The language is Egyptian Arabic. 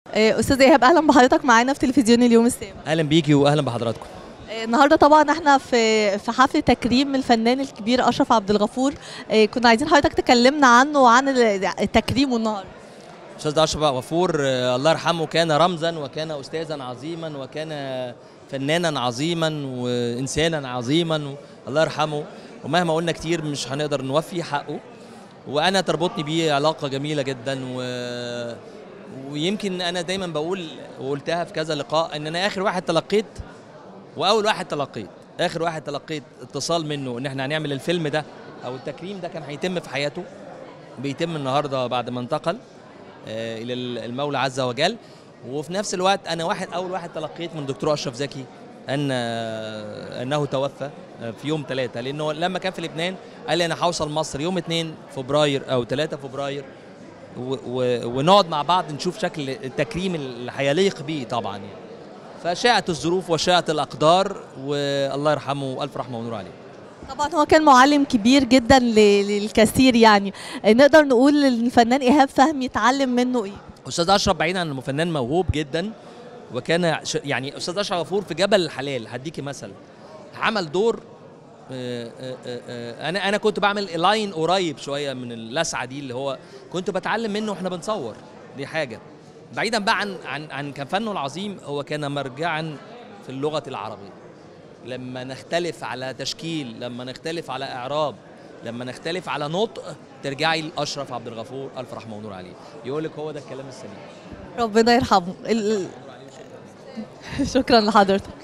آه، استاذ ايهاب اهلا بحضرتك معانا في تلفزيون اليوم السابع اهلا بيكي واهلا بحضراتكم آه، النهارده طبعا احنا في في حفل تكريم الفنان الكبير اشرف عبد الغفور آه، كنا عايزين حضرتك تكلمنا عنه وعن ال- تكريمه النهارده استاذ اشرف غفور آه، الله يرحمه كان رمزا وكان استاذا عظيما وكان فنانا عظيما وانسانا عظيما و- الله يرحمه ومهما قلنا كتير مش هنقدر نوفي حقه وانا تربطني بيه علاقه جميله جدا و ويمكن انا دايما بقول وقلتها في كذا لقاء ان انا اخر واحد تلقيت واول واحد تلقيت اخر واحد تلقيت اتصال منه ان احنا هنعمل الفيلم ده او التكريم ده كان هيتم في حياته بيتم النهارده بعد ما انتقل آه، الى المولى عز وجل وفي نفس الوقت انا واحد اول واحد تلقيت من دكتور اشرف زكي ان آه، انه توفى آه، في يوم ثلاثة لانه لما كان في لبنان قال لي انا هوصل مصر يوم 2 فبراير او 3 فبراير و- و- ونقعد مع بعض نشوف شكل التكريم اللي هيليق بيه طبعا يعني فشاءت الظروف وشاءت الاقدار والله يرحمه والف رحمه ونور عليه طبعا هو كان معلم كبير جدا ل- للكثير يعني آه، نقدر نقول ان الفنان ايهاب فهمي اتعلم منه ايه استاذ اشرف بعيد عن انه فنان موهوب جدا وكان ش- يعني استاذ اشرف غفور في جبل الحلال هديكي مثل عمل دور آه، آه، آه، آه، انا انا كنت بعمل لاين قريب شويه من اللسعه دي اللي هو كنت بتعلم منه واحنا بنصور دي حاجه بعيدا بقى عن عن عن كان فنه العظيم هو كان مرجعا في اللغه العربيه لما نختلف على تشكيل لما نختلف على اعراب لما نختلف على نطق ترجعي لاشرف عبد الغفور الف رحمه ونور عليه يقول لك هو ده الكلام السليم ربنا يرحمه ال- شكرا لحضرتك